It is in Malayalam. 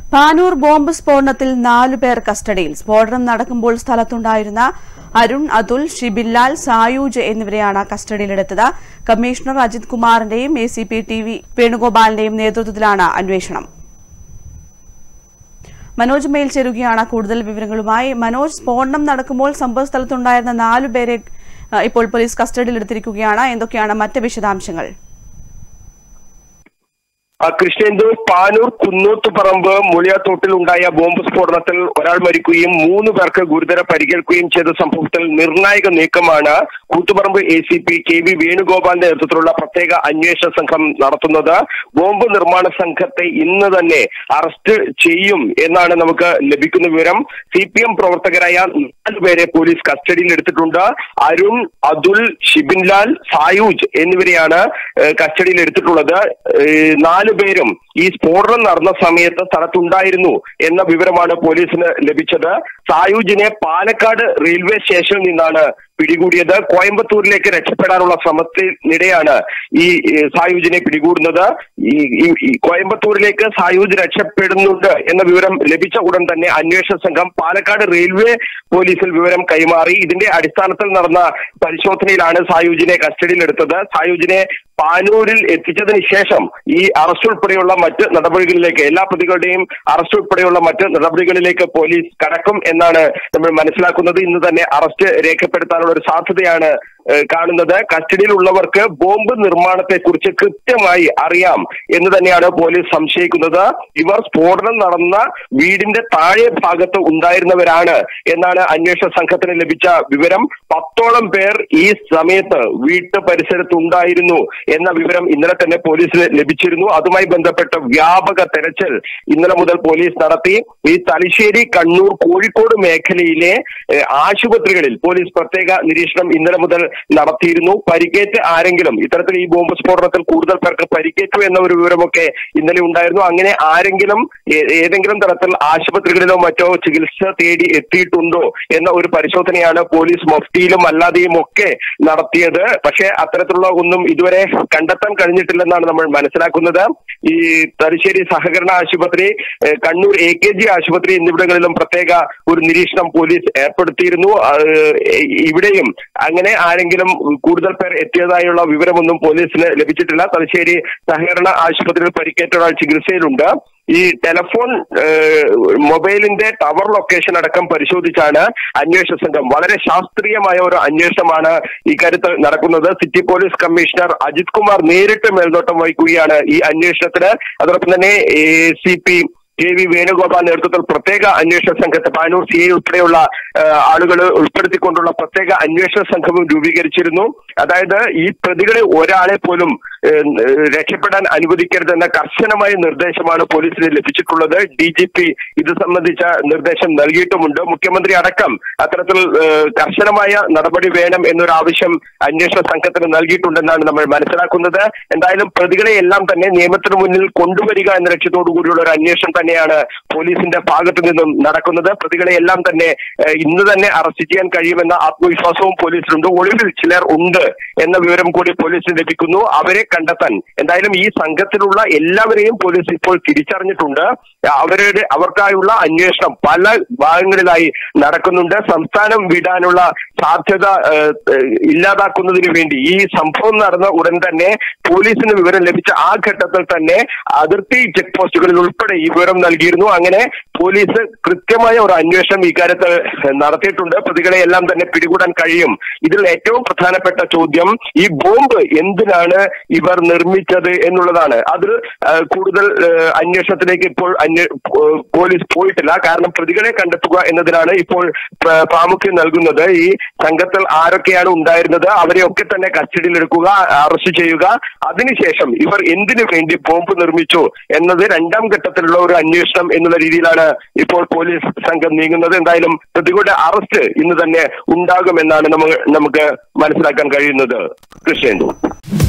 പാനൂർ ബോംബ് സ്ഫോടനത്തിൽ നാലു പേർ കസ്റ്റഡിയിൽ സ്ഫോടനം നടക്കുമ്പോൾ സ്ഥലത്തുണ്ടായിരുന്ന അരുൺ അതുൽ ഷിബില്ലാൽ സായൂജ് എന്നിവരെയാണ് കസ്റ്റഡിയിലെടുത്തത് കമ്മീഷണർ അജിത് കുമാറിന്റെയും A C P T V വേണുഗോപാലിന്റെയും നേതൃത്വത്തിലാണ് അന്വേഷണം മനോജ് മേൽ ചേരുകയാണ് കൂടുതൽ വിവരങ്ങളുമായി മനോജ് സ്ഫോടനം നടക്കുമ്പോൾ സംഭവ സ്ഥലത്തുണ്ടായിരുന്ന നാലു പേരെ ആ, ഇപ്പോൾ പോലീസ് കസ്റ്റഡിയിലെടുത്തിരിക്കുകയാണ് എന്തൊക്കെയാണ് മറ്റ് വിശദാംശങ്ങൾ ആ, കൃഷ്ണേന്ദു പാനൂർ കുന്നൂത്തുപറമ്പ് മുളിയാത്തോട്ടിൽ ഉണ്ടായ ബോംബ് സ്ഫോടനത്തിൽ ഒരാൾ മരിക്കുകയും മൂന്ന് പേർക്ക് ഗുരുതര പരിക്കേൽക്കുകയും ചെയ്ത സംഭവത്തിൽ നിർണായക നീക്കമാണ് Koothuparamba A C P K V വേണുഗോപാലിന്റെ നേതൃത്വത്തിലുള്ള പ്രത്യേക അന്വേഷണ സംഘം നടത്തുന്നത് ബോംബ് നിർമ്മാണ സംഘത്തെ ഇന്ന് തന്നെ അറസ്റ്റ് ചെയ്യും എന്നാണ് നമുക്ക് ലഭിക്കുന്ന വിവരം സി പി എം പ്രവർത്തകരായ നാലുപേരെ പോലീസ് കസ്റ്റഡിയിൽ എടുത്തിട്ടുണ്ട് അരുൺ അതുൽ ഷിബിൻലാൽ സായൂജ് എന്നിവരെയാണ് ഏഹ്, കസ്റ്റഡിയിൽ എടുത്തിട്ടുള്ളത് ഏഹ്, നാലു പേരും ഈ സ്ഫോടനം നടന്ന സമയത്ത് സ്ഥലത്തുണ്ടായിരുന്നു എന്ന വിവരമാണ് പോലീസിന് ലഭിച്ചത് സായൂജിനെ പാലക്കാട് റെയിൽവേ സ്റ്റേഷനിൽ നിന്നാണ് പിടികൂടിയത് കോയമ്പത്തൂരിലേക്ക് രക്ഷപ്പെടാനുള്ള ശ്രമത്തിനിടെയാണ് ഈ ഈ സായൂജിനെ പിടികൂടുന്നത് ഈ ഈ- ഈ കോയമ്പത്തൂരിലേക്ക് സായൂജ് രക്ഷപ്പെടുന്നുണ്ട് എന്ന വിവരം ലഭിച്ച ഉടൻ തന്നെ അന്വേഷണ സംഘം പാലക്കാട് റെയിൽവേ പോലീസിൽ വിവരം കൈമാറി ഇതിന്റെ അടിസ്ഥാനത്തിൽ നടന്ന പരിശോധനയിലാണ് സായൂജിനെ കസ്റ്റഡിയിലെടുത്തത് സായൂജിനെ പാനൂരിൽ എത്തിച്ചതിന് ശേഷം ഈ അറസ്റ്റ് ഉൾപ്പെടെയുള്ള മറ്റ് നടപടികളിലേക്ക് എല്ലാ പ്രതികളുടെയും അറസ്റ്റ് ഉൾപ്പെടെയുള്ള മറ്റ് നടപടികളിലേക്ക് പോലീസ് കടക്കും എന്നാണ് നമ്മൾ മനസ്സിലാക്കുന്നത് ഇന്ന് തന്നെ അറസ്റ്റ് രേഖപ്പെടുത്താനുള്ള ഒരു സാധ്യതയാണ് ഏഹ്, കാണുന്നത് കസ്റ്റഡിയിലുള്ളവർക്ക് ബോംബ് നിർമ്മാണത്തെ കുറിച്ച് കൃത്യമായി അറിയാം എന്ന് തന്നെയാണ് പോലീസ് സംശയിക്കുന്നത് ഇവർ സ്ഫോടനം നടന്ന വീടിന്റെ താഴെ ഭാഗത്ത് ഉണ്ടായിരുന്നവരാണ് എന്നാണ് അന്വേഷണ സംഘത്തിന് ലഭിച്ച വിവരം പത്തോളം പേർ ഈ സമയത്ത് വീട്ടു പരിസരത്ത് ഉണ്ടായിരുന്നു എന്ന വിവരം ഇന്നലെ തന്നെ പോലീസിന് ലഭിച്ചിരുന്നു അതുമായി ബന്ധപ്പെട്ട വ്യാപക തെരച്ചിൽ ഇന്നലെ മുതൽ പോലീസ് നടത്തി ഈ തലശ്ശേരി കണ്ണൂർ കോഴിക്കോട് മേഖലയിലെ ഏഹ്, ആശുപത്രികളിൽ പോലീസ് പ്രത്യേക നിരീക്ഷണം ഇന്നലെ മുതൽ നടത്തിയിരുന്നു പരിക്കേറ്റ് ആരെങ്കിലും ഇത്തരത്തിൽ ഈ ബോംബ് സ്ഫോടനത്തിൽ കൂടുതൽ പേർക്ക് പരിക്കേറ്റു എന്ന ഒരു വിവരമൊക്കെ ഇന്നലെ ഉണ്ടായിരുന്നു അങ്ങനെ ആരെങ്കിലും ഏ- ഏതെങ്കിലും തരത്തിൽ ആശുപത്രികളിലോ മറ്റോ ചികിത്സ തേടി എത്തിയിട്ടുണ്ടോ എന്ന ഒരു പരിശോധനയാണ് പോലീസ് മഫ്തിയിലും അല്ലാതെയും ഒക്കെ നടത്തിയത് പക്ഷേ അത്തരത്തിലുള്ള ഒന്നും ഇതുവരെ കണ്ടെത്താൻ കഴിഞ്ഞിട്ടില്ലെന്നാണ് നമ്മൾ മനസ്സിലാക്കുന്നത് ഈ തലശ്ശേരി സഹകരണ ആശുപത്രി ഏഹ് കണ്ണൂർ എ കെ ജി ആശുപത്രി എന്നിവിടങ്ങളിലും പ്രത്യേക ഒരു നിരീക്ഷണം പോലീസ് ഏർപ്പെടുത്തിയിരുന്നു ആ, ഏഹ് ഇവിടെയും അങ്ങനെ ആരെങ്കിലും കൂടുതൽ പേർ എത്തിയതായുള്ള വിവരമൊന്നും പോലീസിന് ലഭിച്ചിട്ടില്ല തലശ്ശേരി സഹകരണ ആശുപത്രിയിൽ പരിക്കേറ്റ ഒരാൾ ചികിത്സയിലുണ്ട് ഈ ടെലഫോൺ ഏഹ്, മൊബൈലിന്റെ ടവർ ലൊക്കേഷൻ അടക്കം പരിശോധിച്ചാണ് അന്വേഷണ സംഘം വളരെ ശാസ്ത്രീയമായ ഒരു അന്വേഷണമാണ് ഇക്കാര്യത്തിൽ നടക്കുന്നത് city police commissioner Ajith Kumar നേരിട്ട് മേൽനോട്ടം വഹിക്കുകയാണ് ഈ അന്വേഷണത്തിന് അതോടൊപ്പം തന്നെ C P K V Venugopal നേതൃത്വത്തിൽ പ്രത്യേക അന്വേഷണ സംഘത്തെ പാനൂർ സി ഐ ഉൾപ്പെടെയുള്ള ആളുകൾ ഉൾപ്പെടുത്തിക്കൊണ്ടുള്ള പ്രത്യേക അന്വേഷണ സംഘവും രൂപീകരിച്ചിരുന്നു അതായത് ഈ പ്രതികളെ ഒരാളെ പോലും ഏഹ്, ഏഹ്, രക്ഷപ്പെടാൻ അനുവദിക്കരുതെന്ന കർശനമായ നിർദ്ദേശമാണ് പോലീസിന് ലഭിച്ചിട്ടുള്ളത് ഡി ജി പി ഇത് സംബന്ധിച്ച നിർദ്ദേശം നൽകിയിട്ടുമുണ്ട് മുഖ്യമന്ത്രി അടക്കം അത്തരത്തിൽ ഏഹ്, കർശനമായ നടപടി വേണം എന്നൊരു ആവശ്യം അന്വേഷണ സംഘത്തിന് നൽകിയിട്ടുണ്ടെന്നാണ് നമ്മൾ മനസ്സിലാക്കുന്നത് എന്തായാലും പ്രതികളെ എല്ലാം തന്നെ നിയമത്തിന് മുന്നിൽ കൊണ്ടുവരിക എന്ന ലക്ഷ്യത്തോടു കൂടിയുള്ള ഒരു അന്വേഷണം തന്നെയാണ് പോലീസിന്റെ ഭാഗത്തു നിന്നും നടക്കുന്നത് പ്രതികളെ എല്ലാം തന്നെ ഏഹ്, ഇന്ന് തന്നെ അറസ്റ്റ് ചെയ്യാൻ കഴിയുമെന്ന ആത്മവിശ്വാസവും പോലീസിലുണ്ട് ഒളിവിൽ ചിലർ ഉണ്ട് എന്ന വിവരം കൂടി പോലീസിന് ലഭിക്കുന്നു അവരെ കണ്ടെത്താൻ എന്തായാലും ഈ സംഘത്തിലുള്ള എല്ലാവരെയും പോലീസ് ഇപ്പോൾ തിരിച്ചറിഞ്ഞിട്ടുണ്ട് അവരുടെ അവർക്കായുള്ള അന്വേഷണം പല ഭാഗങ്ങളിലായി നടക്കുന്നുണ്ട് സംസ്ഥാനം വിടാനുള്ള സാധ്യത ഏഹ്, ഏഹ്, ഇല്ലാതാക്കുന്നതിന് വേണ്ടി ഈ സംഭവം നടന്ന ഉടൻ തന്നെ പോലീസിന് വിവരം ലഭിച്ച ആ ഘട്ടത്തിൽ തന്നെ അതിർത്തി ചെക്ക് പോസ്റ്റുകളിൽ ഉൾപ്പെടെ ഈ വിവരം നൽകിയിരുന്നു അങ്ങനെ പോലീസ് കൃത്യമായ ഒരു അന്വേഷണം ഇക്കാര്യത്തിൽ നടത്തിയിട്ടുണ്ട് പ്രതികളെ എല്ലാം തന്നെ പിടികൂടാൻ കഴിയും ഇതിൽ ഏറ്റവും പ്രധാനപ്പെട്ട ചോദ്യം ഈ ബോംബ് എന്തിനാണ് ഇവർ നിർമ്മിച്ചത് എന്നുള്ളതാണ് അത് ആ, കൂടുതൽ ആ, അന്വേഷണത്തിലേക്ക് ഇപ്പോൾ അന്വേ പോ- പോലീസ് പോയിട്ടില്ല കാരണം പ്രതികളെ കണ്ടെത്തുക എന്നതിനാണ് ഇപ്പോൾ പ്ര- പ്രാമുഖ്യം നൽകുന്നത് ഈ സംഘത്തിൽ ആരൊക്കെയാണ് ഉണ്ടായിരുന്നത് അവരെയൊക്കെ തന്നെ കസ്റ്റഡിയിൽ എടുക്കുക അറസ്റ്റ് ചെയ്യുക അതിനുശേഷം ഇവർ എന്തിനു വേണ്ടി ബോംബ് നിർമ്മിച്ചു എന്നത് രണ്ടാം ഘട്ടത്തിലുള്ള ഒരു അന്വേഷണം എന്നുള്ള രീതിയിലാണ് ഇപ്പോൾ പോലീസ് സംഘം നീങ്ങുന്നത് എന്തായാലും പ്രതികളുടെ അറസ്റ്റ് ഇന്ന് തന്നെ ഉണ്ടാകുമെന്നാണ് നമുക്ക് നമുക്ക് മനസ്സിലാക്കാൻ കഴിയുന്നത് കൃഷ്ണേന്ദു